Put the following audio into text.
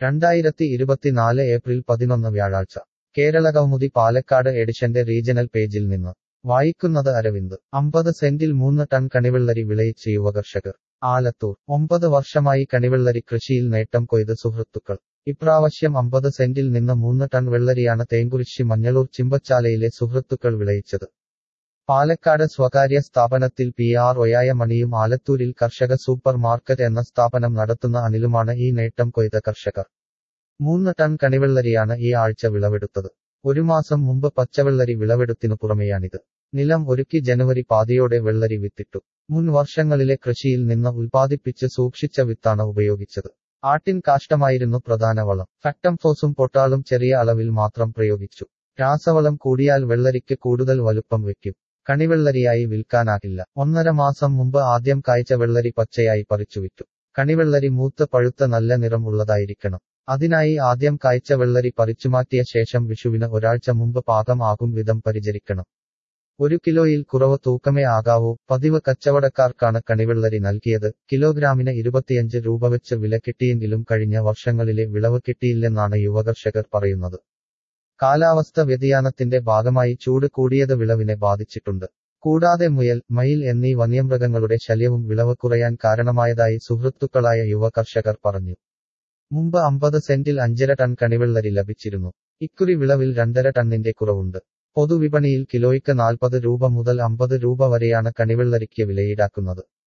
രണ്ടായിരത്തി ഇരുപത്തിനാല് ഏപ്രിൽ പതിനൊന്ന് വ്യാഴാഴ്ച കേരള കൗമുദി പാലക്കാട് എഡിഷന്റെ റീജണൽ പേജിൽ നിന്ന് വായിക്കുന്നത് അരവിന്ദ് അമ്പത് സെന്റിൽ മൂന്ന് ടൺ കണിവെള്ളരി വിളയിച്ച് യുവകർഷകർ ആലത്തൂർ ഒമ്പത് വർഷമായി കണിവെള്ളരി കൃഷിയിൽ നേട്ടം കൊയ്ത് സുഹൃത്തുക്കൾ ഇപ്രാവശ്യം അമ്പത് സെന്റിൽ നിന്ന് മൂന്ന് ടൺ വെള്ളരിയാണ് തേങ്കുറിശ്ശി മഞ്ഞളൂർ ചിമ്പച്ചാലയിലെ സുഹൃത്തുക്കൾ വിളയിച്ചത് പാലക്കാട് സ്വകാര്യ സ്ഥാപനത്തിൽ പി ആർ ഒയായ മണിയും ആലത്തൂരിൽ കർഷക സൂപ്പർ മാർക്കറ്റ് എന്ന സ്ഥാപനം നടത്തുന്ന അനിലുമാണ് ഈ നേട്ടം കൊയ്ത കർഷകർ മൂന്ന് ടൺ കണിവെള്ളരിയാണ് ഈ ആഴ്ച വിളവെടുത്തത് ഒരു മാസം മുമ്പ് പച്ചവെള്ളരി വിളവെടുത്തിനു പുറമെയാണിത് നിലം ഒരുക്കി ജനുവരി പാതിയോടെ വെള്ളരി വിത്തിട്ടു മുൻ വർഷങ്ങളിലെ കൃഷിയിൽ നിന്ന് ഉൽപ്പാദിപ്പിച്ച് സൂക്ഷിച്ച വിത്താണ് ഉപയോഗിച്ചത് ആട്ടിൻ കാഷ്ടമായിരുന്നു പ്രധാന വളം ഫാക്ടംഫോസും പൊട്ടാളും ചെറിയ അളവിൽ മാത്രം പ്രയോഗിച്ചു രാസവളം കൂടിയാൽ വെള്ളരിക്ക് കൂടുതൽ വലുപ്പം വെക്കും കണിവെള്ളരിയായി വിൽക്കാനാകില്ല ഒന്നര മാസം മുമ്പ് ആദ്യം കായ്ച്ച വെള്ളരി പച്ചയായി പറിച്ചു വിറ്റു കണിവെള്ളരി മൂത്ത് പഴുത്ത നല്ല നിറം ഉള്ളതായിരിക്കണം അതിനായി ആദ്യം കായ്ച്ച വെള്ളരി പറിച്ചുമാറ്റിയ ശേഷം വിഷുവിന് ഒരാഴ്ച മുമ്പ് പാകം ആകും വിധം പരിചരിക്കണം ഒരു കിലോയിൽ കുറവ് തൂക്കമേ ആകാവൂ പതിവ് കച്ചവടക്കാർക്കാണ് കണിവെള്ളരി നൽകിയത് കിലോഗ്രാമിന് ഇരുപത്തിയഞ്ച് രൂപ വെച്ച് വില കിട്ടിയെങ്കിലും കഴിഞ്ഞ വർഷങ്ങളിലെ വിളവ് കിട്ടിയില്ലെന്നാണ് യുവകർഷകർ പറയുന്നത് കാലാവസ്ഥ വ്യതിയാനത്തിന്റെ ഭാഗമായി ചൂട് കൂടിയത് വിളവിനെ ബാധിച്ചിട്ടുണ്ട് കൂടാതെ മുയൽ മയിൽ എന്നീ വന്യമൃഗങ്ങളുടെ ശല്യവും വിളവ് കുറയാൻ കാരണമായതായി സുഹൃത്തുക്കളായ യുവ കർഷകർ പറഞ്ഞു മുമ്പ് അമ്പത് സെന്റിൽ അഞ്ചര ടൺ കണിവെള്ളരി ലഭിച്ചിരുന്നു ഇക്കുറി വിളവിൽ രണ്ടര ടണ്ണിന്റെ കുറവുണ്ട് പൊതുവിപണിയിൽ കിലോയ്ക്ക് നാൽപ്പത് രൂപ മുതൽ അമ്പത് രൂപ വരെയാണ് കണിവെള്ളരിക്ക് വിലയിടാക്കുന്നത്